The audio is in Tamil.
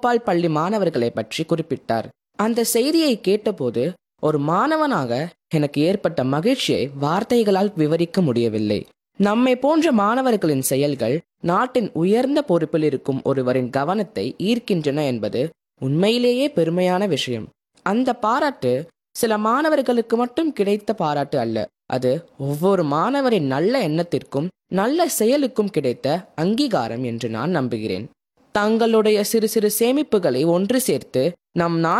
கோபால் பள்ளி மாணவர்களை பற்றி குறிப்பிட்டார் அந்த செய்தியை கேட்டபோது ஒரு மாணவனாக எனக்கு ஏற்பட்ட மகிழ்ச்சியை வார்த்தைகளால் விவரிக்க முடியவில்லை நம்மை போன்ற மாணவர்களின் செயல்கள் நாட்டின் உயர்ந்த பொறுப்பில் இருக்கும் ஒருவரின் கவனத்தை ஈர்க்கின்றன என்பது உண்மையிலேயே பெருமையான விஷயம் அந்த பாராட்டு சில மாணவர்களுக்கு மட்டும் கிடைத்த பாராட்டு அல்ல அது ஒவ்வொரு மாணவரின் நல்ல எண்ணத்திற்கும் நல்ல செயலுக்கும் கிடைத்த அங்கீகாரம் என்று நான் நம்புகிறேன் தங்களுடைய சிறு சிறு சேமிப்புகளை ஒன்று சேர்த்து நம் நாட்டு